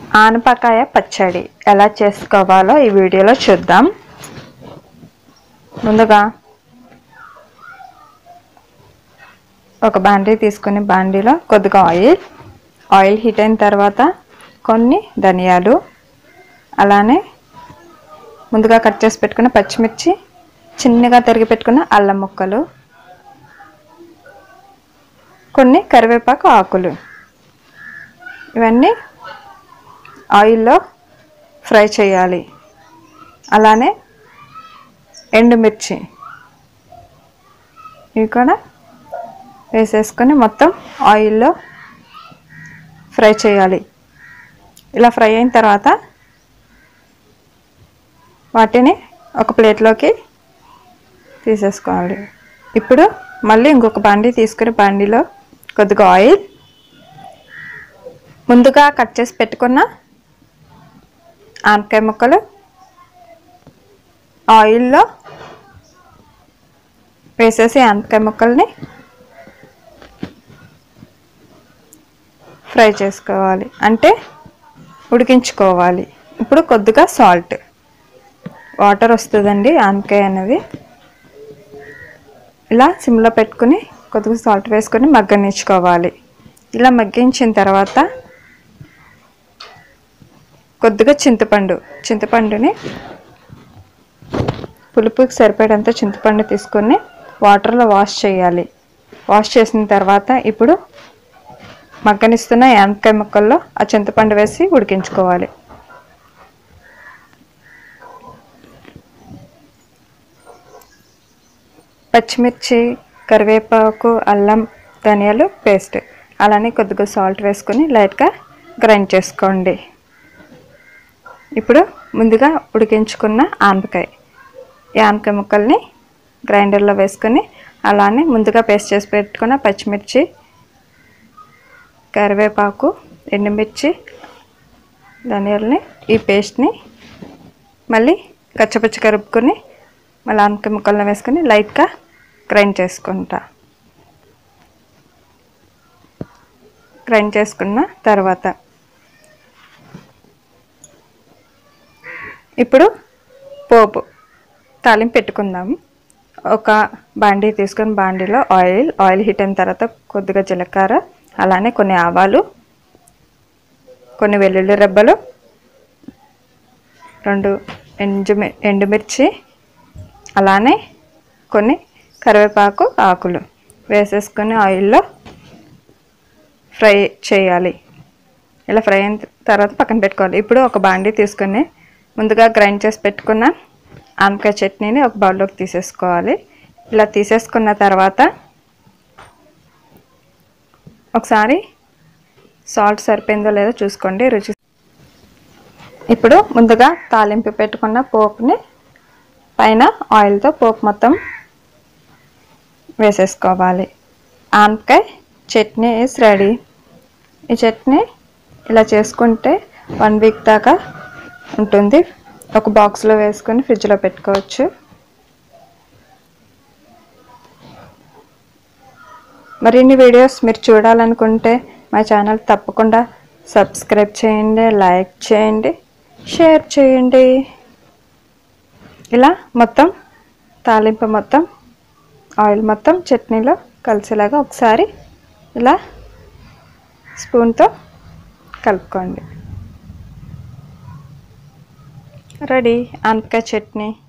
ఆనపకాయ పచ్చడి ఎలా చేసుకోవాలో ఈ వీడియోలో చూద్దాం ముందుగా ఒక బాండీ తీసుకుని బాండీలో కొద్దిగా ఆయిల్ ఆయిల్ హీట్ అయిన తర్వాత కొన్ని ధనియాలు అలానే ముందుగా కట్ చేసి పెట్టుకున్న పచ్చిమిర్చి చిన్నగా తరిగి పెట్టుకున్న అల్లం ముక్కలు కొన్ని కరివేపాకు ఆకులు ఇవన్నీ ఆయిల్లో ఫ్రై చేయాలి అలానే ఎండుమిర్చి ఇవి కూడా వేసేసుకొని మొత్తం ఆయిల్లో ఫ్రై చేయాలి ఇలా ఫ్రై అయిన తర్వాత వాటిని ఒక ప్లేట్లోకి తీసేసుకోవాలి ఇప్పుడు మళ్ళీ ఇంకొక బాండీ తీసుకుని బాండీలో కొద్దిగా ఆయిల్ ముందుగా కట్ చేసి పెట్టుకున్న ఆనకాయ ముక్కలు ఆయిల్లో వేసేసి ఆనకాయ ముక్కల్ని ఫ్రై చేసుకోవాలి అంటే ఉడికించుకోవాలి ఇప్పుడు కొద్దిగా సాల్ట్ వాటర్ వస్తుందండి ఆనకాయ అనేది ఇలా సిమ్లో పెట్టుకుని కొద్దిగా సాల్ట్ వేసుకొని మగ్గనిచ్చుకోవాలి ఇలా మగ్గించిన తర్వాత కొద్దిగా చింతపండు చింతపండుని పులుపుకి సరిపడేంత చింతపండు తీసుకొని వాటర్లో వాష్ చేయాలి వాష్ చేసిన తర్వాత ఇప్పుడు మగ్గనిస్తున్న యాంకాయ ముక్కల్లో ఆ చింతపండు వేసి ఉడికించుకోవాలి పచ్చిమిర్చి కరివేపాకు అల్లం ధనియాలు పేస్ట్ అలానే కొద్దిగా సాల్ట్ వేసుకొని లైట్గా గ్రైండ్ చేసుకోండి ఇప్పుడు ముందుగా ఉడికించుకున్న ఆనపకాయ ఈ ఆనపకాయ ముక్కల్ని గ్రైండర్లో వేసుకొని అలానే ముందుగా పేస్ట్ చేసి పెట్టుకున్న పచ్చిమిర్చి కరివేపాకు ఎండుమిర్చి ధనియాలని ఈ పేస్ట్ని మళ్ళీ కచ్చపచ్చ కలుపుకొని మళ్ళీ ఆనపకాయ ముక్కలను వేసుకొని లైట్గా గ్రైండ్ చేసుకుంటా గ్రైండ్ చేసుకున్న తర్వాత ఇప్పుడు పోపు తాలింపు పెట్టుకుందాము ఒక బాండీ తీసుకొని బాండీలో ఆయిల్ ఆయిల్ హీట్ అయిన తర్వాత కొద్దిగా జీలకర్ర అలానే కొన్ని ఆవాలు కొన్ని వెల్లుల్లి రెబ్బలు రెండు ఎండుమి ఎండుమిర్చి అలానే కొన్ని కరివేపాకు ఆకులు వేసేసుకొని ఆయిల్లో ఫ్రై చేయాలి ఇలా ఫ్రై అయిన తర్వాత పక్కన పెట్టుకోవాలి ఇప్పుడు ఒక బాండీ తీసుకొని ముందుగా గ్రైండ్ చేసి పెట్టుకున్న ఆనకాయ చట్నీని ఒక బౌల్లోకి తీసేసుకోవాలి ఇలా తీసేసుకున్న తర్వాత ఒకసారి సాల్ట్ సరిపోయిందో లేదో చూసుకోండి రుచి ఇప్పుడు ముందుగా తాలింపు పెట్టుకున్న పోపుని పైన ఆయిల్తో పోపు మొత్తం వేసేసుకోవాలి ఆనకాయ చట్నీ ఇస్ రెడీ ఈ చట్నీ ఇలా చేసుకుంటే వన్ వీక్ దాకా ఉంటుంది ఒక బాక్స్లో వేసుకొని ఫ్రిడ్జ్లో పెట్టుకోవచ్చు మరిన్ని వీడియోస్ మీరు చూడాలనుకుంటే మా ఛానల్ తప్పకుండా సబ్స్క్రైబ్ చేయండి లైక్ చేయండి షేర్ చేయండి ఇలా మొత్తం తాలింపు మొత్తం ఆయిల్ మొత్తం చట్నీలో కలిసేలాగా ఒకసారి ఇలా స్పూన్తో కలుపుకోండి రెడీ ఆనపకాయ చట్నీ